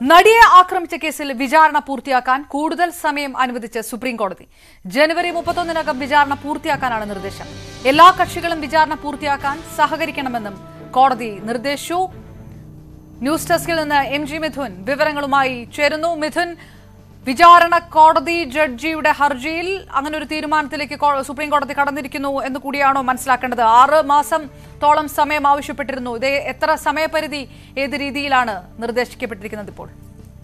നടിയെ ആക്രമിച്ച കേസിൽ വിചാരണ പൂർത്തിയാക്കാൻ കൂടുതൽ സമയം അനുവദിച്ച് സുപ്രീം കോടതി ജനുവരി മുപ്പത്തൊന്നിനകം വിചാരണ പൂർത്തിയാക്കാനാണ് നിർദ്ദേശം എല്ലാ കക്ഷികളും വിചാരണ പൂർത്തിയാക്കാൻ സഹകരിക്കണമെന്നും കോടതി നിർദ്ദേശിച്ചു ന്യൂസ് ഡെസ്കിൽ നിന്ന് എം ജി മിഥുൻ വിവരങ്ങളുമായി ചേരുന്നു മിഥുൻ വിചാരണ കോടതി ജഡ്ജിയുടെ ഹർജിയിൽ അങ്ങനെ ഒരു തീരുമാനത്തിലേക്ക് കോ- സുപ്രീം കോടതി കടന്നിരിക്കുന്നു എന്ന് കൂടിയാണോ മനസ്സിലാക്കേണ്ടത് ആറ് മാസം തോളം സമയം ആവശ്യപ്പെട്ടിരുന്നു ഇത് എത്ര സമയപരിധി ഏത് രീതിയിലാണ് നിർദ്ദേശിക്കപ്പെട്ടിരിക്കുന്നത് ഇപ്പോൾ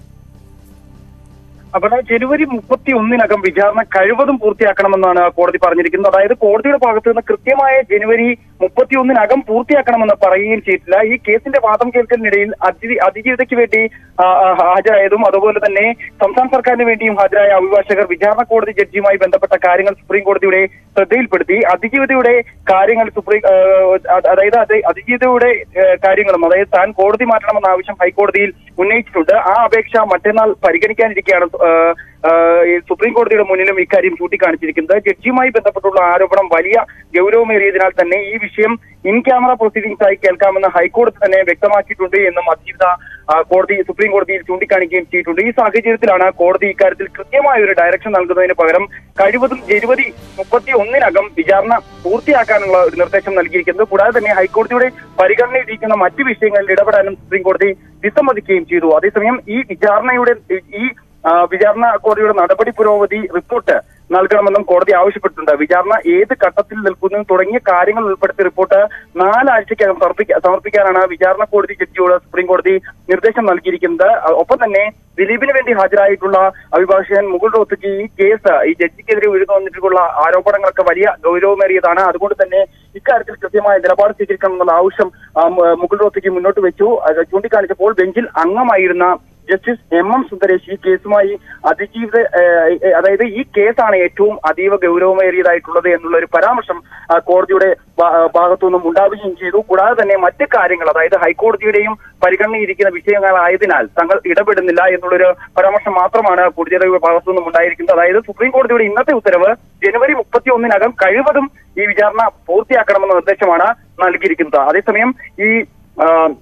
അവിടെ ജനുവരി മുപ്പത്തി ഒന്നിനകം വിചാരണ കഴിവതും പൂർത്തിയാക്കണമെന്നാണ് കോടതി പറഞ്ഞിരിക്കുന്നത് അതായത് കോടതിയുടെ ഭാഗത്ത് നിന്ന് കൃത്യമായ ജനുവരി മുപ്പത്തി ഒന്നിനകം പൂർത്തിയാക്കണമെന്ന് പറയുകയും ചെയ്തിട്ടില്ല ഈ കേസിന്റെ വാദം കേൾക്കലിനിടയിൽ അതി അതിജീവിതയ്ക്ക് വേണ്ടി ആ, ആ, ഹാജരായതും അതുപോലെ തന്നെ സംസ്ഥാന സർക്കാരിന് വേണ്ടിയും ഹാജരായ അഭിഭാഷകർ വിചാരണ കോടതി ജഡ്ജിയുമായി ബന്ധപ്പെട്ട കാര്യങ്ങൾ സുപ്രീം കോടതിയുടെ ശ്രദ്ധയിൽപ്പെടുത്തി അതിജീവിതയുടെ കാര്യങ്ങൾ സുപ്രീം ആ, അതായത് അത് അതിജീവിതയുടെ ആ, കാര്യങ്ങളും അതായത് താൻ കോടതി മാറ്റണമെന്ന ആവശ്യം ഹൈക്കോടതിയിൽ ഉന്നയിച്ചിട്ടുണ്ട് ആ അപേക്ഷ മറ്റന്നാൾ പരിഗണിക്കാനിരിക്കെയാണ് ആ, ആ, ഈ സുപ്രീം കോടതിയുടെ മുന്നിലും ഇക്കാര്യം ചൂണ്ടിക്കാണിച്ചിരിക്കുന്നത് ജഡ്ജിയുമായി ബന്ധപ്പെട്ടുള്ള ആരോപണം വലിയ ഗൗരവമേറിയതിനാൽ തന്നെ ഈ വിഷയം ഇൻ ക്യാമറ പ്രൊസീഡിംഗ്സ് ആയി കേൾക്കാമെന്ന് ഹൈക്കോടതി തന്നെ വ്യക്തമാക്കിയിട്ടുണ്ട് എന്നും അതീവത ആ, കോടതി സുപ്രീം കോടതിയിൽ ചൂണ്ടിക്കാണിക്കുകയും ചെയ്തിട്ടുണ്ട് ഈ സാഹചര്യത്തിലാണ് കോടതി ഇക്കാര്യത്തിൽ കൃത്യമായ ഒരു ഡയറക്ഷൻ നൽകുന്നതിന് പകരം കഴിവതും ജനുവരി മുപ്പത്തി ഒന്നിനകം വിചാരണ പൂർത്തിയാക്കാനുള്ള ഒരു നിർദ്ദേശം നൽകിയിരിക്കുന്നത് കൂടാതെ തന്നെ ഹൈക്കോടതിയുടെ പരിഗണനയിലിരിക്കുന്ന മറ്റു വിഷയങ്ങളിൽ ഇടപെടാനും സുപ്രീം കോടതി വിസമ്മതിക്കുകയും ചെയ്തു അതേസമയം ഈ വിചാരണയുടെ ഈ ആ, വിചാരണ കോടതിയുടെ നടപടി പുരോഗതി റിപ്പോർട്ട് നൽകണമെന്നും കോടതി ആവശ്യപ്പെട്ടിട്ടുണ്ട് വിചാരണ ഏത് ഘട്ടത്തിൽ നിൽക്കുന്നു തുടങ്ങിയ കാര്യങ്ങൾ ഉൾപ്പെടുത്തിയ റിപ്പോർട്ട് നാലാഴ്ചയ്ക്കകം സമർപ്പിക്ക- സമർപ്പിക്കാനാണ് വിചാരണ കോടതി ജഡ്ജിയോട് സുപ്രീം കോടതി നിർദ്ദേശം നൽകിയിരിക്കുന്നത് അ- ഒപ്പം തന്നെ ദിലീപിന് വേണ്ടി ഹാജരായിട്ടുള്ള അഭിഭാഷകൻ മുകുൾ റോത്തക്ക് ഈ കേസ് ഈ ജഡ്ജിക്കെതിരെ ഉയർന്നു വന്നിട്ടുള്ള ആരോപണങ്ങളൊക്കെ വലിയ ഗൗരവമേറിയതാണ് അതുകൊണ്ട് തന്നെ ഇക്കാര്യത്തിൽ കൃത്യമായ നിലപാട് സ്വീകരിക്കണമെന്നുള്ള ആവശ്യം ആ, മു- മുകുൾ റോത്തക്ക് മുന്നോട്ട് വെച്ചു അത് ചൂണ്ടിക്കാണിച്ചപ്പോൾ ബെഞ്ചിൽ അംഗമായിരുന്ന ജസ്റ്റിസ് എം എം സുന്ദരേഷ് ഈ കേസുമായി അതിജീവിത ഏഹ്, ഏഹ്, അതായത് ഈ കേസാണ് ഏറ്റവും അതീവ ഗൗരവമേറിയതായിട്ടുള്ളത് എന്നുള്ള ഒരു പരാമർശം ആ, കോടതിയുടെ ഭാ- ആ, ഭാഗത്തുനിന്നും ഉണ്ടാവുകയും ചെയ്തു കൂടാതെ തന്നെ മറ്റ് കാര്യങ്ങൾ അതായത് ഹൈക്കോടതിയുടെയും പരിഗണനയിരിക്കുന്ന വിഷയങ്ങളായതിനാൽ തങ്ങൾ ഇടപെടുന്നില്ല എന്നുള്ളൊരു പരാമർശം മാത്രമാണ് കോടതിയുടെ ഭാഗത്തുനിന്നും ഉണ്ടായിരിക്കുന്നത് അതായത് സുപ്രീം കോടതിയുടെ ഇന്നത്തെ ഉത്തരവ് ജനുവരി മുപ്പത്തി ഒന്നിനകം കഴിവതും ഈ വിചാരണ പൂർത്തിയാക്കണമെന്ന നിർദ്ദേശമാണ് നൽകിയിരിക്കുന്നത് അതേസമയം ഈ ആ,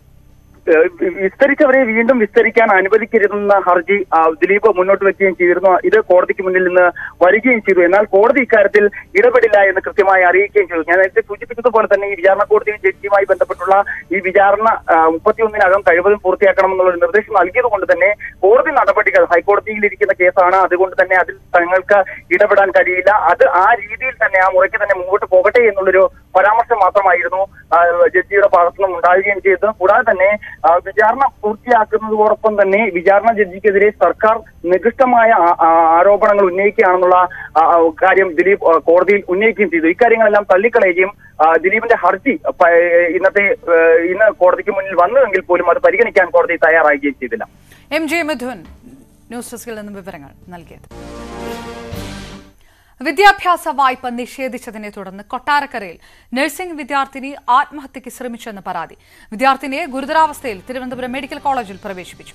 ഏഹ് വിസ്തരിച്ചവരെ വീണ്ടും വിസ്തരിക്കാൻ അനുവദിക്കരുതെന്ന ഹർജി ആ, ദിലീപ് മുന്നോട്ട് വെക്കുകയും ചെയ്തിരുന്നു ഇത് കോടതിക്ക് മുന്നിൽ നിന്ന് വരികയും ചെയ്തു എന്നാൽ കോടതി ഇക്കാര്യത്തിൽ ഇടപെടില്ല എന്ന് കൃത്യമായി അറിയിക്കുകയും ചെയ്തു ഞാൻ നേരത്തെ സൂചിപ്പിച്ചതുപോലെ തന്നെ ഈ വിചാരണ കോടതി ജഡ്ജിയുമായി ബന്ധപ്പെട്ടുള്ള ഈ വിചാരണ മുപ്പത്തിയൊന്നിനകം കഴിവതും പൂർത്തിയാക്കണമെന്നുള്ള ഒരു നിർദ്ദേശം നൽകിയത് കൊണ്ട് തന്നെ കോടതി നടപടികൾ ഹൈക്കോടതിയിൽ ഇരിക്കുന്ന കേസാണ് അതുകൊണ്ട് തന്നെ അതിൽ തങ്ങൾക്ക് ഇടപെടാൻ കഴിയില്ല അത് ആ രീതിയിൽ തന്നെ ആ മുറയ്ക്ക് തന്നെ മുമ്പോട്ട് പോകട്ടെ എന്നുള്ളൊരു പരാമർശം മാത്രമായിരുന്നു ആ, ജഡ്ജിയുടെ ഭാഗത്തുനിന്നും ഉണ്ടാവുകയും ചെയ്തത് കൂടാതെ തന്നെ ആ, വിചാരണ പൂർത്തിയാക്കുന്നതോടൊപ്പം തന്നെ വിചാരണ ജഡ്ജിക്കെതിരെ സർക്കാർ നികൃഷ്ടമായ ആ- ആ- ആരോപണങ്ങൾ ഉന്നയിക്കുകയാണെന്നുള്ള ആ, ആ, കാര്യം ദിലീപ് ആ, കോടതിയിൽ ഉന്നയിക്കുകയും ചെയ്തു ഇക്കാര്യങ്ങളെല്ലാം തള്ളിക്കളയുകയും ആ, ദിലീപിന്റെ ഹർജി പ- ഇന്നത്തെ ഏ, ഇന്ന് കോടതിക്ക് മുന്നിൽ വന്നുവെങ്കിൽ പോലും അത് പരിഗണിക്കാൻ കോടതി തയ്യാറാകുകയും ചെയ്തില്ല എം ജെ മിഥുൻ ന്യൂസ് ഡെസ്കിൽ നിന്നും വിവരങ്ങൾ നൽകിയത് വിദ്യാഭ്യാസ വായ്പ നിഷേധിച്ചതിനെ തുടർന്ന് കൊട്ടാരക്കരയിൽ നഴ്സിംഗ് വിദ്യാർത്ഥിനി ആത്മഹത്യയ്ക്ക് ശ്രമിച്ചെന്ന് പരാതി വിദ്യാർത്ഥിനിയെ ഗുരുതരാവസ്ഥയിൽ തിരുവനന്തപുരം മെഡിക്കൽ കോളേജിൽ പ്രവേശിപ്പിച്ചു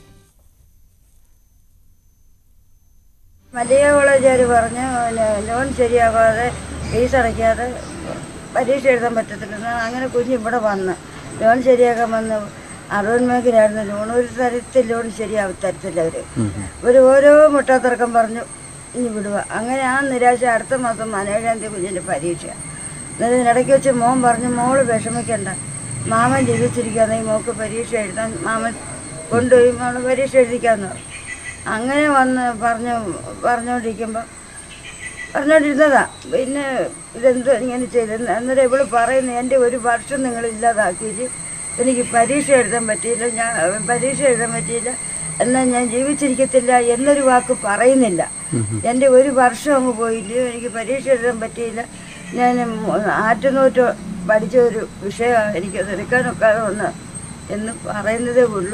മല്ലിക കോളേജുകാർ പറഞ്ഞു പിന്നെ ലോൺ ശരിയാകാതെ ഫീസ് അടയ്ക്കാതെ പരീക്ഷ എഴുതാൻ പറ്റത്തില്ലെന്ന് അങ്ങനെ കുഞ്ഞ് ഇവിടെ വന്ന് ലോൺ ശരിയാക്കാൻ വന്ന് അറുപത് മേഖലയായിരുന്നു ലോൺ ഒരു തരത്തിൽ ലോൺ ശരിയാവും തരത്തില്ല അവർ ഇവർ ഓരോ മുട്ടാത്തിറക്കം പറഞ്ഞു ഇനി വിടുക അങ്ങനെ ആ നിരാശ അടുത്ത മാസം പതിനേഴാം തീയതി കുഞ്ഞിൻ്റെ പരീക്ഷ എന്നിട്ട് ഇതിനിടയ്ക്ക് വെച്ച് മോൻ പറഞ്ഞു മോള് വിഷമിക്കണ്ട മാമൻ ജീവിച്ചിരിക്കാതെ മോക്ക് പരീക്ഷ എഴുതാൻ മാമൻ കൊണ്ടുപോയി മോള് പരീക്ഷ എഴുതിക്കാന്ന് പറഞ്ഞു അങ്ങനെ വന്ന് പറഞ്ഞു പറഞ്ഞുകൊണ്ടിരിക്കുമ്പോൾ പറഞ്ഞുകൊണ്ടിരുന്നതാ പിന്നെ ഇതെന്തോ ഇങ്ങനെ ചെയ്ത് അന്നേരം ഇവള് പറയുന്നു എൻ്റെ ഒരു വർഷം നിങ്ങൾ ഇല്ലാതാക്കിയിട്ട് എനിക്ക് പരീക്ഷ എഴുതാൻ പറ്റിയില്ല ഞാൻ പരീക്ഷ എഴുതാൻ പറ്റിയില്ല എന്നാൽ ഞാൻ ജീവിച്ചിരിക്കത്തില്ല എന്നൊരു വാക്ക് പറയുന്നില്ല എൻ്റെ ഒരു വർഷം അങ്ങ് പോയില്ല എനിക്ക് പരീക്ഷ എഴുതാൻ പറ്റിയില്ല ഞാൻ ആറ്റുനോറ്റ് പഠിച്ച ഒരു വിഷയമാണ് എനിക്കത് എടുക്കാനൊക്കാതെ വന്ന് എന്ന് പറയുന്നതേ ഉള്ളൂ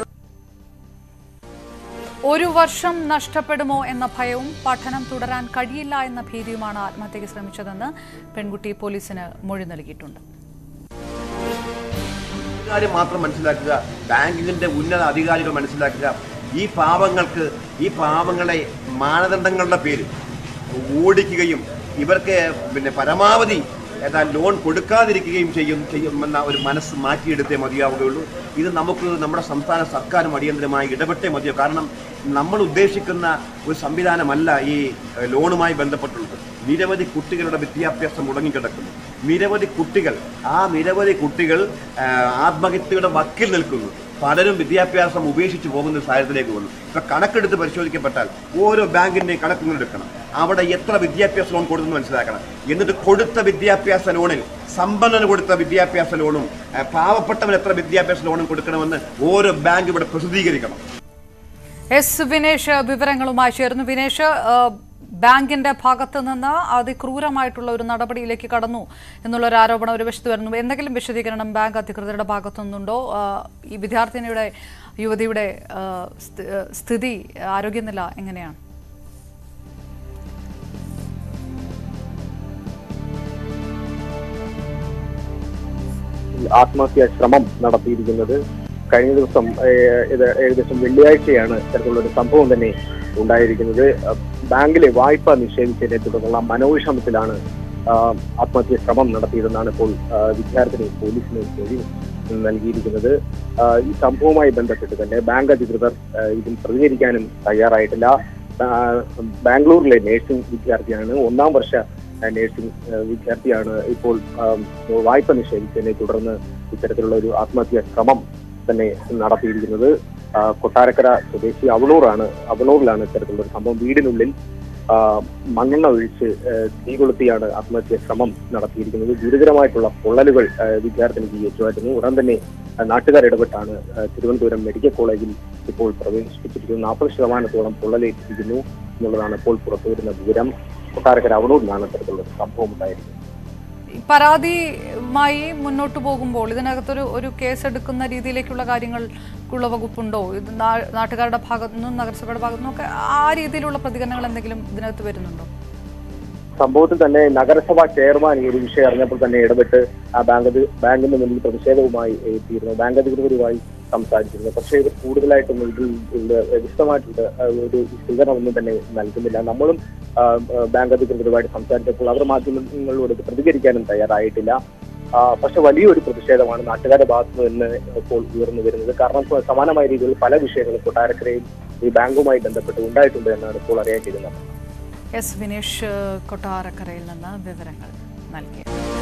ഒരു വർഷം നഷ്ടപ്പെടുമോ എന്ന ഭയവും പഠനം തുടരാൻ കഴിയില്ല എന്ന ഭീതിയുമാണ് ആത്മഹത്യയ്ക്ക് ശ്രമിച്ചതെന്ന് പെൺകുട്ടി പോലീസിന് മൊഴി നൽകിയിട്ടുണ്ട് കാര്യം മാത്രം മനസ്സിലാക്കുക ബാങ്കിന്റെ ഉന്നത അധികാരികൾ മനസ്സിലാക്കുക ഈ പാവങ്ങൾക്ക് ഈ പാവങ്ങളെ മാനദണ്ഡങ്ങളുടെ പേരിൽ ഓടിക്കുകയും ഇവർക്ക് പിന്നെ പരമാവധി എന്നാൽ ലോൺ കൊടുക്കാതിരിക്കുകയും ചെയ്യും ചെയ്യുമെന്ന ഒരു മനസ്സ് മാറ്റിയെടുത്തേ മതിയാവുകയുള്ളൂ ഇത് നമുക്ക് നമ്മുടെ സംസ്ഥാന സർക്കാരും അടിയന്തരമായി ഇടപെട്ടേ മതിയോ കാരണം നമ്മൾ ഉദ്ദേശിക്കുന്ന ഒരു സംവിധാനമല്ല ഈ ഏഹ്, ലോണുമായി ബന്ധപ്പെട്ടുള്ളത് നിരവധി കുട്ടികളുടെ വിദ്യാഭ്യാസം മുടങ്ങിക്കിടക്കുന്നു നിരവധി കുട്ടികൾ ആ നിരവധി കുട്ടികൾ ആഹ്, ആത്മഹത്യയുടെ വക്കിൽ നിൽക്കുന്നു പലരും വിദ്യാഭ്യാസം ഉപേക്ഷിച്ച് പോകുന്ന സാഹചര്യത്തിലേക്ക് വന്നു ഇപ്പൊ കണക്കെടുത്ത് പരിശോധിക്കപ്പെട്ടാൽ ഓരോ ബാങ്കിന്റെയും കണക്കുകൾ എടുക്കണം അവിടെ എത്ര വിദ്യാഭ്യാസ ലോൺ കൊടുത്തെന്ന് മനസ്സിലാക്കണം എന്നിട്ട് കൊടുത്ത വിദ്യാഭ്യാസ ലോണിൽ സമ്പന്നന് കൊടുത്ത വിദ്യാഭ്യാസ ലോണും ആഹ്, പാവപ്പെട്ടവന് എത്ര വിദ്യാഭ്യാസ ലോണും കൊടുക്കണമെന്ന് ഓരോ ബാങ്ക് ഇവിടെ പ്രസിദ്ധീകരിക്കണം എസ് വിനേഷ് വിവരങ്ങളുമായി ചേർന്നു വിനേഷ് ആ, ബാങ്കിന്റെ ഭാഗത്ത് നിന്ന് അതിക്രൂരമായിട്ടുള്ള ഒരു നടപടിയിലേക്ക് കടന്നു എന്നുള്ള ഒരു ആരോപണം ഒരു വശത്ത് വരുന്നു എന്തെങ്കിലും വിശദീകരണം ബാങ്ക് അധികൃതരുടെ ഭാഗത്തു നിന്നുണ്ടോ ആ, ഈ വിദ്യാർത്ഥിനിയുടെ യുവതിയുടെ ആ, സ്ഥി- ആ, സ്ഥിതി ആരോഗ്യനില എങ്ങനെയാണ് ആത്മഹത്യാ ശ്രമം നടത്തിയിരിക്കുന്നത് കഴിഞ്ഞ ദിവസം ഏഹ്, ഇത് ഏകദേശം വെള്ളിയാഴ്ചയാണ് ഇത്തരത്തിലുള്ള ഒരു സംഭവം തന്നെ ഉണ്ടായിരിക്കുന്നത് അഹ് ബാങ്കിലെ വായ്പ നിഷേധിച്ചതിനെ തുടർന്നുള്ള മനോവിഷമത്തിലാണ് ആഹ്, ആത്മഹത്യാ ശ്രമം നടത്തിയതെന്നാണ് ഇപ്പോൾ ആഹ്, വിദ്യാർത്ഥിനി പോലീസിന് മൊഴി നൽകിയിരിക്കുന്നത് ആഹ്, ഈ സംഭവവുമായി ബന്ധപ്പെട്ട് തന്നെ ബാങ്ക് അധികൃതർ ആഹ്, ഇതിൽ പ്രതികരിക്കാനും തയ്യാറായിട്ടില്ല ആഹ്, ബാംഗ്ലൂരിലെ നേഴ്സിംഗ് വിദ്യാർത്ഥിയാണ് ഒന്നാം വർഷ ആഹ്, നേഴ്സിംഗ് ആഹ്, വിദ്യാർത്ഥിയാണ് ഇപ്പോൾ ആഹ്, വായ്പ നിഷേധിച്ചതിനെ തുടർന്ന് ഇത്തരത്തിലുള്ള ഒരു ആത്മഹത്യാ ശ്രമം തന്നെ നടത്തിയിരിക്കുന്നത് ആ, കൊട്ടാരക്കര സ്വദേശി അവണൂറാണ് അവണൂറിലാണ് ഇത്തരത്തിലുള്ള ഒരു സംഭവം വീടിനുള്ളിൽ ആ, മണ്ണെണ്ണ ഒഴിച്ച് ആ, തീ കൊളുത്തിയാണ് ആത്മഹത്യാ ശ്രമം നടത്തിയിരിക്കുന്നത് ഗുരുതരമായിട്ടുള്ള പൊള്ളലുകൾ ആ, വിദ്യാർത്ഥിനിക്ക് ഏറ്റുമാറ്റുന്നു ഉടൻ തന്നെ ആ, നാട്ടുകാർ ഇടപെട്ടാണ് ആ, തിരുവനന്തപുരം മെഡിക്കൽ കോളേജിൽ ഇപ്പോൾ പ്രവേശിപ്പിച്ചിരിക്കുന്നത് നാൽപ്പത് ശതമാനത്തോളം പൊള്ളലേറ്റിരിക്കുന്നു എന്നുള്ളതാണ് ഇപ്പോൾ പുറത്തുവരുന്ന വിവരം കൊട്ടാരക്കര അവണൂരിലാണ് ഇത്തരത്തിലുള്ള ഒരു സംഭവം ഉണ്ടായിരിക്കുന്നത് ഈ പരാതിയുമായി മുന്നോട്ട് പോകുമ്പോൾ ഇതിനകത്തൊരു ഒരു കേസ് എടുക്കുന്ന രീതിയിലേക്കുള്ള കാര്യങ്ങൾക്കുള്ള വകുപ്പുണ്ടോ ഇത് നാ- നാട്ടുകാരുടെ ഭാഗത്തു നിന്നും നഗരസഭയുടെ ഭാഗത്തു നിന്നും ഒക്കെ ആ രീതിയിലുള്ള പ്രതികരണങ്ങൾ എന്തെങ്കിലും ഇതിനകത്ത് വരുന്നുണ്ടോ സംഭവത്തിൽ തന്നെ നഗരസഭാ ചെയർമാൻ ഈ ഒരു വിഷയം അറിഞ്ഞപ്പോൾ തന്നെ ഇടപെട്ട് ആ ബാങ്ക് അധി- ബാങ്കിന്റെ മുന്നിൽ പ്രതിഷേധവുമായി എത്തിയിരുന്നു ബാങ്ക് അധികൃതരുമായി സംസാരിച്ചിരുന്നു പക്ഷേ ഇവർ കൂടുതലായിട്ടും ഇതിൽ ഇതിൽ വ്യക്തമായിട്ടുള്ള ആ, ഒരു സ്വീകരണമൊന്നും തന്നെ നൽകുന്നില്ല നമ്മളും ആ, ആ, ബാങ്ക് അധികൃതരുമായിട്ട് സംസാരിച്ചപ്പോൾ അവർ മാധ്യമങ്ങളോട് ഇത് പ്രതികരിക്കാനും തയ്യാറായിട്ടില്ല ആ, പക്ഷെ വലിയൊരു പ്രതിഷേധമാണ് നാട്ടുകാരുടെ ഭാഗത്തു നിന്ന് ഇപ്പോൾ ഉയർന്നു വരുന്നത് കാരണം ഇപ്പോ സമാനമായ രീതിയിൽ പല വിഷയങ്ങളും കൊട്ടാരക്കരയിൽ ഈ ബാങ്കുമായി ബന്ധപ്പെട്ട് ഉണ്ടായിട്ടുണ്ട് എന്നാണ് ഇപ്പോൾ അറിയാൻ കഴിയുന്നത് എസ് വിനേഷ് കൊട്ടാരക്കരയിൽ നിന്ന് വിവരങ്ങൾ നൽകി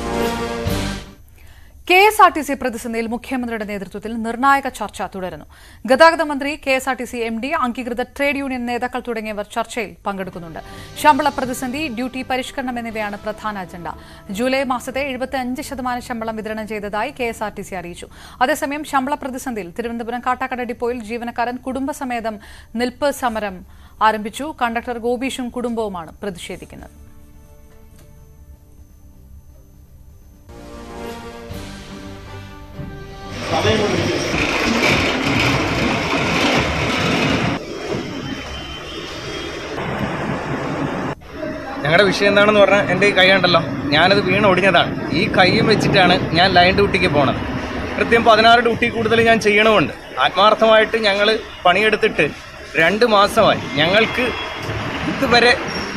K S R T C പ്രതിസന്ധിയിൽ മുഖ്യമന്ത്രിയുടെ നേതൃത്വത്തിൽ നിർണായക ചർച്ച തുടരുന്നു ഗതാഗത മന്ത്രി K S R T C M D അംഗീകൃത ട്രേഡ് യൂണിയൻ നേതാക്കൾ തുടങ്ങിയവർ ചർച്ചയിൽ പങ്കെടുക്കുന്നുണ്ട് ശമ്പള പ്രതിസന്ധി ഡ്യൂട്ടി പരിഷ്കരണം എന്നിവയാണ് പ്രധാന അജണ്ട ജൂലൈ മാസത്തെ എഴുപത്തി അഞ്ച് ശതമാനം ശമ്പളം വിതരണം ചെയ്തതായി K S R T C അറിയിച്ചു അതേസമയം ശമ്പള പ്രതിസന്ധിയിൽ തിരുവനന്തപുരം കാട്ടാക്കട ഡിപ്പോയിൽ ജീവനക്കാരൻ കുടുംബസമേതം നിൽപ്പ് സമരം ആരംഭിച്ചു കണ്ടക്ടർ ഗോപീഷും കുടുംബവുമാണ് പ്രതിഷേധിക്കുന്നത് ഞങ്ങളുടെ വിഷയം എന്താണെന്ന് പറഞ്ഞാൽ എൻ്റെ ഈ കൈ ഉണ്ടല്ലോ ഞാനത് വീണ് ഒടിഞ്ഞതാണ് ഈ കൈയും വെച്ചിട്ടാണ് ഞാൻ ലൈൻ ഡ്യൂട്ടിക്ക് പോണത് കൃത്യം പതിനാറ് ഡ്യൂട്ടി കൂടുതൽ ഞാൻ ചെയ്യണമുണ്ട് ആത്മാർത്ഥമായിട്ട് ഞങ്ങൾ പണിയെടുത്തിട്ട് രണ്ട് മാസമായി ഞങ്ങൾക്ക് ഇതുവരെ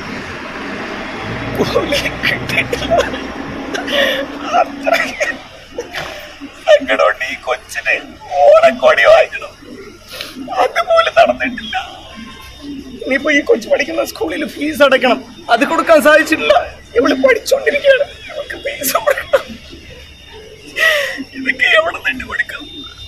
കൂലി കിട്ടിയിട്ടില്ല. അത്രയ്ക്ക് സങ്കടമുണ്ട് ഈ കൊച്ചിന് ഓണക്കോടി വാങ്ങിക്കണം അതുപോലെ നടന്നിട്ടില്ല ഇനിയിപ്പോ ഈ കൊച്ചു പഠിക്കുന്ന സ്കൂളിൽ ഫീസ് അടയ്ക്കണം അത് കൊടുക്കാൻ സാധിച്ചിട്ടില്ല ഇവള് പഠിച്ചോണ്ടിരിക്കുകയാണ് ഇവൾക്ക് ഫീസ് കൊടുക്കണം ഇതൊക്കെ എവിടെ നിന്ന് കൊടുക്കും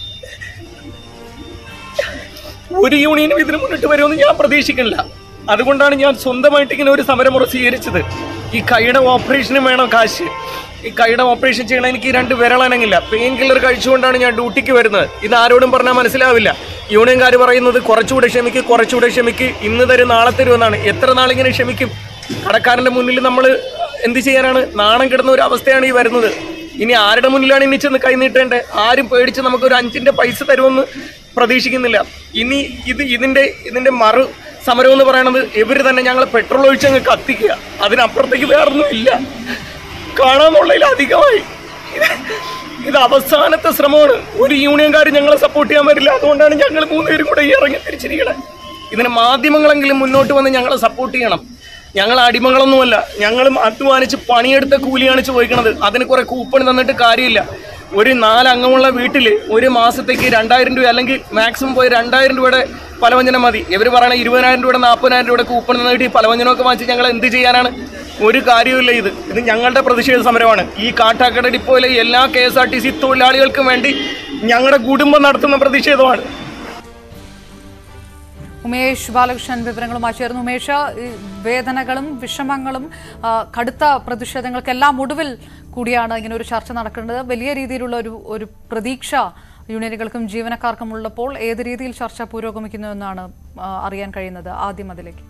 ഒരു യൂണിയനും ഇതിന് മുന്നിട്ട് വരുമെന്ന് ഞാൻ പ്രതീക്ഷിക്കുന്നില്ല അതുകൊണ്ടാണ് ഞാൻ സ്വന്തമായിട്ട് ഇങ്ങനെ ഒരു സമരമുറ സ്വീകരിച്ചത് ഈ കൈയുടെ ഓപ്പറേഷനും വേണം കാശ് ഈ കൈയുടെ ഓപ്പറേഷൻ ചെയ്യണം എനിക്ക് ഈ രണ്ട് വിരളനങ്ങില്ല പെയിൻ കില്ലർ കഴിച്ചുകൊണ്ടാണ് ഞാൻ ഡ്യൂട്ടിക്ക് വരുന്നത് ഇത് ആരോടും പറഞ്ഞാൽ മനസ്സിലാവില്ല യൂണിയൻകാർ പറയുന്നത് കുറച്ചുകൂടെ ക്ഷമിക്ക് കുറച്ചുകൂടെ ക്ഷമിക്ക് ഇന്ന് തരും നാളെ തരുമെന്നാണ് എത്ര നാളിങ്ങനെ ക്ഷമിക്കും കടക്കാരന്റെ മുന്നിൽ നമ്മൾ എന്ത് ചെയ്യാനാണ് നാണം കിടന്ന ഒരു അവസ്ഥയാണ് ഈ വരുന്നത് ഇനി ആരുടെ മുന്നിലാണ് ഇനി ചെന്ന് കൈ നീട്ടേണ്ടത് ആരും പേടിച്ച് നമുക്ക് ഒരു അഞ്ചിന്റെ പൈസ തരുമെന്ന് പ്രതീക്ഷിക്കുന്നില്ല ഇനി ഇത് ഇതിന്റെ ഇതിന്റെ മറു സമരം എന്ന് പറയുന്നത് ഇവര് തന്നെ ഞങ്ങൾ പെട്രോൾ ഒഴിച്ചങ്ങ് കത്തിക്കുക അതിനപ്പുറത്തേക്ക് വേറൊന്നും ഇല്ല കാണാന്നുള്ളതിൽ അധികമായി ഇത് ഇത് അവസാനത്തെ ശ്രമമാണ് ഒരു യൂണിയൻകാർ ഞങ്ങളെ സപ്പോർട്ട് ചെയ്യാൻ വരില്ല അതുകൊണ്ടാണ് ഞങ്ങൾ മൂന്നുപേരും കൂടെ ഈ ഇറങ്ങി തിരിച്ചിരിക്കണത് ഇതിന് മാധ്യമങ്ങളെങ്കിലും മുന്നോട്ട് വന്ന് ഞങ്ങളെ സപ്പോർട്ട് ചെയ്യണം ഞങ്ങൾ അടിമകളൊന്നുമല്ല ഞങ്ങളും അധ്വാനിച്ച് പണിയെടുത്ത കൂലിയാണ് ചോദിക്കണത് അതിന് കുറെ കൂപ്പൺ തന്നിട്ട് കാര്യമില്ല ഒരു നാലംഗമുള്ള വീട്ടിൽ ഒരു മാസത്തേക്ക് രണ്ടായിരം രൂപ അല്ലെങ്കിൽ മാക്സിമം പോയി രണ്ടായിരം രൂപയുടെ പലവ്യഞ്ജനം മതി ഇവർ പറയണ ഇരുപതിനായിരം രൂപയുടെ നാൽപ്പതിനായിരം രൂപയുടെ കൂപ്പൺ തന്നിട്ട് ഈ പലവ്യഞ്ജനമൊക്കെ വാങ്ങിച്ച് ഞങ്ങൾ എന്ത് ചെയ്യാനാണ് ഒരു കാര്യമില്ല ഇത് ഇത് ഞങ്ങളുടെ പ്രതിഷേധ സമരമാണ് ഈ കാട്ടാക്കട ഡിപ്പോയിലെ എല്ലാ K S R T C തൊഴിലാളികൾക്കും വേണ്ടി ഞങ്ങളുടെ കുടുംബം നടത്തുന്ന പ്രതിഷേധമാണ് ഉമേഷ് ബാലകൃഷ്ണൻ വിവരങ്ങളുമായി ചേർന്നു ഉമേഷ് ഈ വേദനകളും വിഷമങ്ങളും ആ, കടുത്ത പ്രതിഷേധങ്ങൾക്കെല്ലാം ഒടുവിൽ കൂടിയാണ് ഇങ്ങനെ ഒരു ചർച്ച നടക്കേണ്ടത് വലിയ രീതിയിലുള്ള ഒരു ഒരു പ്രതീക്ഷ യൂണിയനുകൾക്കും ജീവനക്കാർക്കും ഉള്ളപ്പോൾ ഏത് രീതിയിൽ ചർച്ച പുരോഗമിക്കുന്നു എന്നാണ് ആ, അറിയാൻ കഴിയുന്നത് ആദ്യം അതിലേക്ക്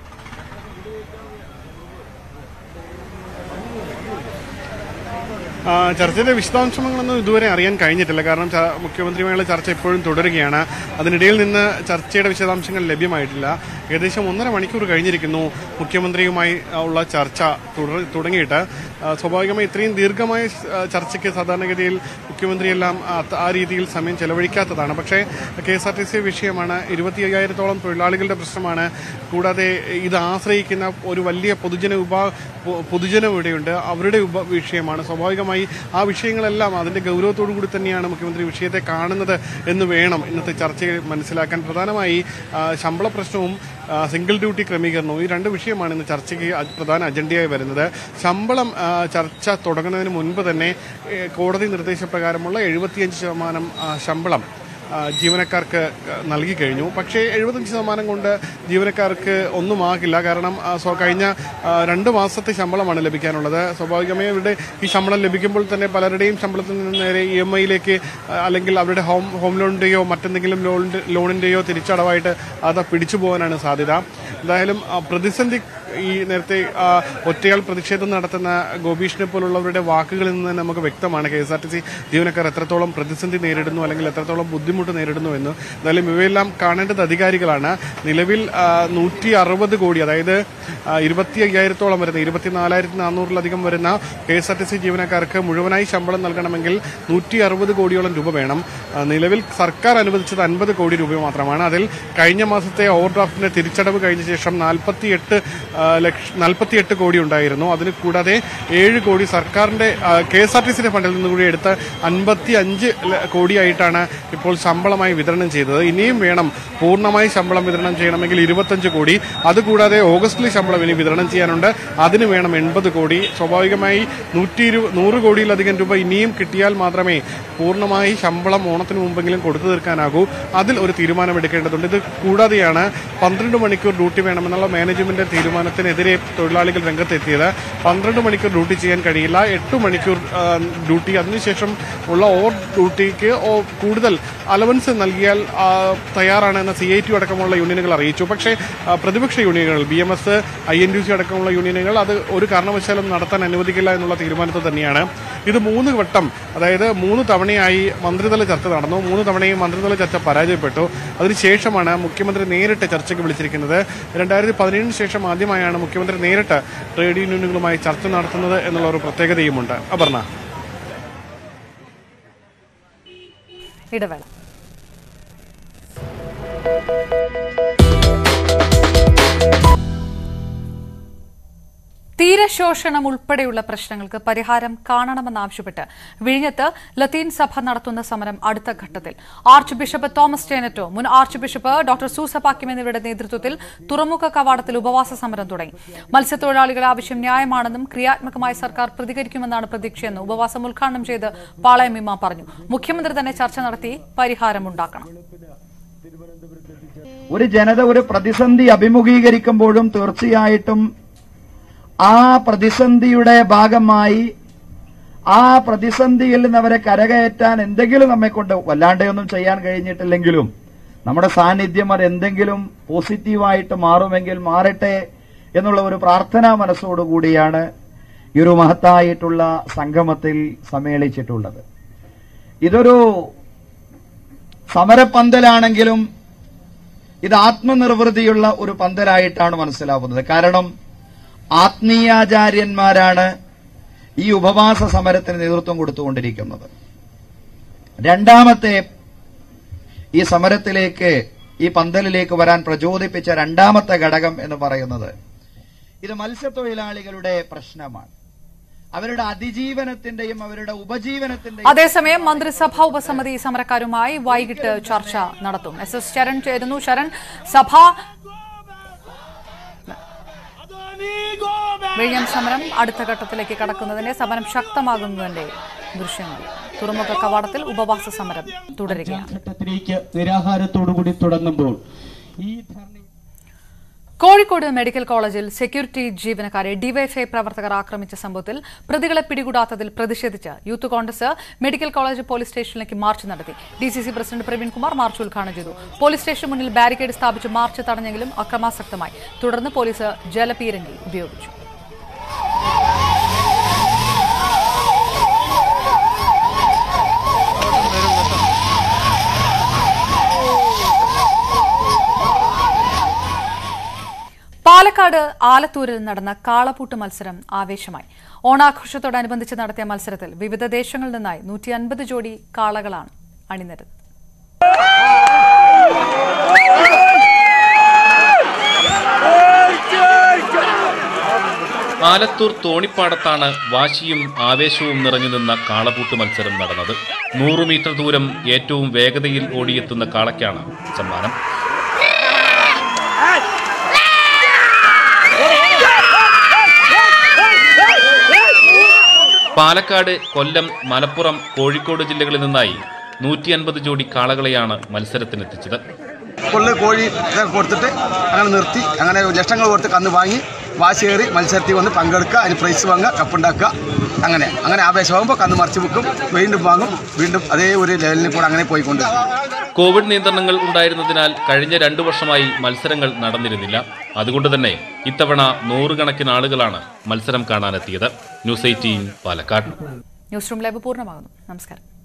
ആ, ചർച്ചയുടെ വിശദാംശങ്ങളൊന്നും ഇതുവരെ അറിയാൻ കഴിഞ്ഞിട്ടില്ല കാരണം ച- മുഖ്യമന്ത്രിയുമായുള്ള ചർച്ച ഇപ്പോഴും തുടരുകയാണ് അതിനിടയിൽ നിന്ന് ചർച്ചയുടെ വിശദാംശങ്ങൾ ലഭ്യമായിട്ടില്ല ഏകദേശം ഒന്നര മണിക്കൂർ കഴിഞ്ഞിരിക്കുന്നു മുഖ്യമന്ത്രിയുമായി ആ, ഉള്ള ചർച്ച തുടർ- തുടങ്ങിയിട്ട് ആ, സ്വാഭാവികമായി ഇത്രയും ദീർഘമായ ആ, ചർച്ചയ്ക്ക് സാധാരണഗതിയിൽ മുഖ്യമന്ത്രിയെല്ലാം ആ, ആ രീതിയിൽ സമയം ചെലവഴിക്കാത്തതാണ് പക്ഷേ K S R T C വിഷയമാണ് ഇരുപത്തി അയ്യായിരത്തോളം തൊഴിലാളികളുടെ പ്രശ്നമാണ് കൂടാതെ ഇത് ആശ്രയിക്കുന്ന ഒരു വലിയ പൊതുജന വിഭാ പൊ- പൊതുജനം ഇവിടെയുണ്ട് അവരുടെ ഉപ വിഷയമാണ് സ്വാഭാവികമായി ആ വിഷയങ്ങളെല്ലാം അതിന്റെ ഗൗരവത്തോടു കൂടി തന്നെയാണ് മുഖ്യമന്ത്രി വിഷയത്തെ കാണുന്നത് എന്ന് വേണം ഇന്നത്തെ ചർച്ചയിൽ മനസ്സിലാക്കാൻ പ്രധാനമായി ആ, ശമ്പള പ്രശ്നവും ആ, സിംഗിൾ ഡ്യൂട്ടി ക്രമീകരണവും ഈ രണ്ട് വിഷയമാണ് ഇന്ന് ചർച്ചയ്ക്ക് അ- പ്രധാന അജണ്ടയായി വരുന്നത് ശമ്പളം ആ, ചർച്ച തുടങ്ങുന്നതിന് മുൻപ് തന്നെ ഏ, കോടതി നിർദ്ദേശപ്രകാരമുള്ള എഴുപത്തിയഞ്ച് ശതമാനം ആ, ശമ്പളം ആ, ജീവനക്കാർക്ക് നൽകി കഴിഞ്ഞു പക്ഷേ എഴുപത്തഞ്ച് ശതമാനം കൊണ്ട് ജീവനക്കാർക്ക് ഒന്നുമാകില്ല കാരണം ആ, സ്വ- കഴിഞ്ഞ ആ, രണ്ട് മാസത്തെ ശമ്പളമാണ് ലഭിക്കാനുള്ളത് സ്വാഭാവികമായി അവരുടെ ഈ ശമ്പളം ലഭിക്കുമ്പോൾ തന്നെ പലരുടെയും ശമ്പളത്തിൽ നിന്ന് നേരെ ഇ എം ഐയിലേക്ക് അല്ലെങ്കിൽ അവരുടെ ഹോം ഹോം ലോണിന്റെയോ മറ്റെന്തെങ്കിലും ലോണിന്റെ ലോണിന്റെയോ തിരിച്ചടവായിട്ട് അത് പിടിച്ചു പോകാനാണ് സാധ്യത എന്തായാലും ആ, പ്രതിസന്ധി ഈ നേരത്തെ ആ, ഒറ്റയാൾ പ്രതിഷേധം നടത്തുന്ന ഗോപീഷിനെ പോലുള്ളവരുടെ വാക്കുകളിൽ നിന്ന് തന്നെ നമുക്ക് വ്യക്തമാണ് K S R T C ജീവനക്കാർ എത്രത്തോളം പ്രതിസന്ധി നേരിടുന്നു അല്ലെങ്കിൽ എത്രത്തോളം ബുദ്ധിമുട്ട് നേരിടുന്നു എന്ന് എന്തായാലും ഇവയെല്ലാം കാണേണ്ടത് അധികാരികളാണ് നിലവിൽ നൂറ്റി അറുപത് കോടി അതായത് ആ, ഇരുപത്തി അയ്യായിരത്തോളം വരുന്ന ഇരുപത്തിനാലായിരത്തി നാനൂറിലധികം വരുന്ന K S R T C ജീവനക്കാർക്ക് മുഴുവനായി ശമ്പളം നൽകണമെങ്കിൽ നൂറ്റി അറുപത് കോടിയോളം രൂപ വേണം ആ, നിലവിൽ സർക്കാർ അനുവദിച്ചത് അൻപത് കോടി രൂപ മാത്രമാണ് അതിൽ കഴിഞ്ഞ മാസത്തെ ഓവർ ഡ്രാഫ്റ്റിന്റെ തിരിച്ചടവ് കഴിഞ്ഞ ശേഷം നാൽപ്പത്തിയെട്ട് ലക്ഷ നാൽപ്പത്തിയെട്ട് കോടി ഉണ്ടായിരുന്നു അതിന് കൂടാതെ ഏഴ് കോടി സർക്കാരിന്റെ കെ എസ് ആർ ടി സിയുടെ ഫണ്ടിൽ നിന്ന് കൂടി എടുത്ത് അൻപത്തി അഞ്ച് കോടിയായിട്ടാണ് ഇപ്പോൾ ശമ്പളമായി വിതരണം ചെയ്തത് ഇനിയും വേണം പൂർണ്ണമായി ശമ്പളം വിതരണം ചെയ്യണമെങ്കിൽ ഇരുപത്തഞ്ച് കോടി അതുകൂടാതെ ഓഗസ്റ്റിലെ ശമ്പളം ഇനി വിതരണം ചെയ്യാനുണ്ട് അതിന് വേണം എൺപത് കോടി സ്വാഭാവികമായി നൂറ്റി ഇരു നൂറ് കോടിയിലധികം രൂപ ഇനിയും കിട്ടിയാൽ മാത്രമേ പൂർണ്ണമായി ശമ്പളം ഓണത്തിന് മുമ്പെങ്കിലും കൊടുത്തു തീർക്കാനാകൂ അതിൽ ഒരു തീരുമാനമെടുക്കേണ്ടതുണ്ട് ഇത് കൂടാതെയാണ് പന്ത്രണ്ട് മണിക്കൂർ ഡ്യൂട്ടി വേണമെന്നുള്ള മാനേജ്മെന്റ് തീരുമാനത്തിനെതിരെ തൊഴിലാളികൾ രംഗത്തെത്തിയത് പന്ത്രണ്ട് മണിക്കൂർ ഡ്യൂട്ടി ചെയ്യാൻ കഴിയില്ല എട്ട് മണിക്കൂർ ആ, ഡ്യൂട്ടി അതിനുശേഷം ഉള്ള ഓവർ ഡ്യൂട്ടിക്ക് ഓ- കൂടുതൽ അലവൻസ് നൽകിയാൽ ആ, തയ്യാറാണെന്ന് സി ഐ ടി അടക്കമുള്ള യൂണിയനുകൾ അറിയിച്ചു പക്ഷേ ആ, പ്രതിപക്ഷ യൂണിയനുകൾ B M S I N T C അടക്കമുള്ള യൂണിയനുകൾ അത് ഒരു കാരണവശാലും നടത്താൻ അനുവദിക്കില്ല എന്നുള്ള തീരുമാനത്തിൽ തന്നെയാണ് ഇത് മൂന്ന് വട്ടം അതായത് മൂന്ന് തവണയായി മന്ത്രിതല ചർച്ച നടന്നു മൂന്ന് തവണയും മന്ത്രിതല ചർച്ച പരാജയപ്പെട്ടു അതിനുശേഷമാണ് മുഖ്യമന്ത്രി നേരിട്ട് ചർച്ചയ്ക്ക് വിളിച്ചിരിക്കുന്നത് രണ്ടായിരത്തി പതിനേഴിന് ശേഷം ആദ്യമായാണ് മുഖ്യമന്ത്രി നേരിട്ട് ട്രേഡ് യൂണിയനുകളുമായി ചർച്ച നടത്തുന്നത് എന്നുള്ള ഒരു പ്രത്യേകതയുമുണ്ട് അപർണ ഇടവേള തീരശോഷണം ഉൾപ്പെടെയുള്ള പ്രശ്നങ്ങൾക്ക് പരിഹാരം കാണണമെന്നാവശ്യപ്പെട്ട് വിഴിഞ്ഞത്ത് ലത്തീൻ സഭ നടത്തുന്ന സമരം അടുത്ത ഘട്ടത്തിൽ ആർച്ച് ബിഷപ്പ് തോമസ് ചേനറ്റോ മുൻ ആർച്ച് ബിഷപ്പ് ഡോക്ടർ സൂസപാക്യം എന്നിവരുടെ നേതൃത്വത്തിൽ തുറമുഖ കവാടത്തിൽ ഉപവാസ സമരം തുടങ്ങി മത്സ്യത്തൊഴിലാളികളുടെ ആവശ്യം ന്യായമാണെന്നും ക്രിയാത്മകമായി സർക്കാർ പ്രതികരിക്കുമെന്നാണ് പ്രതീക്ഷയെന്ന് ഉപവാസം ഉദ്ഘാടനം ചെയ്ത് പാളയം ഇമാം പറഞ്ഞു മുഖ്യമന്ത്രി തന്നെ ചർച്ച നടത്തി പരിഹാരമുണ്ടാക്കണം ഒരു ജനത ഒരു പ്രതിസന്ധി അഭിമുഖീകരിക്കുമ്പോഴും തീർച്ചയായിട്ടും ആ പ്രതിസന്ധിയുടെ ഭാഗമായി ആ പ്രതിസന്ധിയിൽ നിന്ന് അവരെ കരകയറ്റാൻ എന്തെങ്കിലും നമ്മെ കൊണ്ട് വല്ലാണ്ടെയൊന്നും ചെയ്യാൻ കഴിഞ്ഞിട്ടില്ലെങ്കിലും നമ്മുടെ സാന്നിധ്യം അത് എന്തെങ്കിലും പോസിറ്റീവായിട്ട് മാറുമെങ്കിൽ മാറട്ടെ എന്നുള്ള ഒരു പ്രാർത്ഥനാ മനസ്സോടുകൂടിയാണ് ഈ ഒരു മഹത്തായിട്ടുള്ള സംഗമത്തിൽ സമ്മേളിച്ചിട്ടുള്ളത് ഇതൊരു സമരപ്പന്തലാണെങ്കിലും ഇത് ആത്മനിർവൃതിയുള്ള ഒരു പന്തലായിട്ടാണ് മനസ്സിലാവുന്നത് കാരണം ആത്മീയാചാര്യന്മാരാണ് ഈ ഉപവാസ സമരത്തിന് നേതൃത്വം കൊടുത്തുകൊണ്ടിരിക്കുന്നത് രണ്ടാമത്തെ ഈ സമരത്തിലേക്ക് ഈ പന്തലിലേക്ക് വരാൻ പ്രചോദിപ്പിച്ച രണ്ടാമത്തെ ഘടകം എന്ന് പറയുന്നത് ഇത് മത്സ്യത്തൊഴിലാളികളുടെ പ്രശ്നമാണ് അവരുടെ അതിജീവനത്തിന്റെയും അവരുടെ ഉപജീവനത്തിന്റെയും അതേസമയം മന്ത്രിസഭാ ഉപസമിതി സമരക്കാരുമായി വൈകിട്ട് ചർച്ച നടത്തും എസ് എസ് ശരൺ ചേരുന്നു ശരൺ സഭ വിഴിഞ്ഞം സമരം അടുത്ത ഘട്ടത്തിലേക്ക് കടക്കുന്നതിന്റെ സമരം ശക്തമാകുന്നതിന്റെ ദൃശ്യങ്ങൾ തുറമുഖ കവാടത്തിൽ ഉപവാസ സമരം തുടരുകയാണ് ഘട്ടത്തിലേക്ക് നിരാഹാരത്തോടുകൂടി തുടങ്ങുമ്പോൾ ഈ ധർണ കോഴിക്കോട് മെഡിക്കൽ കോളേജിൽ സെക്യൂരിറ്റി ജീവനക്കാരെ ഡിവൈഎഫ്ഐ പ്രവർത്തകർ ആക്രമിച്ച സംഭവത്തിൽ പ്രതികളെ പിടികൂടാത്തതിൽ പ്രതിഷേധിച്ച് youth Congress medical college police സ്റ്റേഷനിലേക്ക് മാർച്ച് നടത്തി DCC president Praveen Kumar march ഉദ്ഘാടനം ചെയ്തു പോലീസ് സ്റ്റേഷന് മുന്നിൽ ബാരിക്കേഡ് സ്ഥാപിച്ച് മാർച്ച് തടഞ്ഞെങ്കിലും അക്രമാസക്തമായി തുടർന്ന് പോലീസ് ജലപീരങ്കി ഉപയോഗിച്ചു പാലക്കാട് ആലത്തൂരിൽ നടന്ന കാളപൂട്ട് മത്സരം ആവേശമായി ഓണാഘോഷത്തോടനുബന്ധിച്ച് നടത്തിയ മത്സരത്തിൽ വിവിധ ദേശങ്ങളിൽ നിന്നായി നൂറ്റി അൻപത് ജോഡി കാളകളാണ് അണിനിരത് ആലത്തൂർ തോണിപ്പാടത്താണ് വാശിയും ആവേശവും നിറഞ്ഞു നിന്ന കാളപൂട്ട് മത്സരം നടന്നത് നൂറ് മീറ്റർ ദൂരം ഏറ്റവും വേഗതയിൽ ഓടിയെത്തുന്ന കാളയ്ക്കാണ് സമ്മാനം പാലക്കാട് കൊല്ലം മലപ്പുറം കോഴിക്കോട് ജില്ലകളിൽ നിന്നായി നൂറ്റി അൻപത് ജോഡി കാളകളെയാണ് മത്സരത്തിനെത്തിച്ചത് കൊള്ളു കോഴി ഇതൊക്കെ കൊടുത്തിട്ട് അങ്ങനെ നിർത്തി അങ്ങനെ ലക്ഷങ്ങൾ കൊടുത്ത് കന്ന് വാങ്ങി വാശിയേറി മത്സരത്തിൽ വന്ന് പങ്കെടുക്കുക അതിന് പ്രൈസ് വാങ്ങുക കപ്പുണ്ടാക്കുക അങ്ങനെ അങ്ങനെ ആവേശമാകുമ്പോൾ കന്ന് മറിച്ച് വെക്കും വീണ്ടും വാങ്ങും വീണ്ടും അതേ ഒരു ലെവലിൽ കൂടെ അങ്ങനെ പോയിക്കൊണ്ട് കോവിഡ് നിയന്ത്രണങ്ങൾ ഉണ്ടായിരുന്നതിനാൽ കഴിഞ്ഞ രണ്ടു വർഷമായി മത്സരങ്ങൾ നടന്നിരുന്നില്ല അതുകൊണ്ട് തന്നെ ഇത്തവണ നൂറുകണക്കിന് ആളുകളാണ് മത്സരം കാണാനെത്തിയത് news eighteen Palakkad news room live പൂർണ്ണമാകുന്നു നമസ്കാരം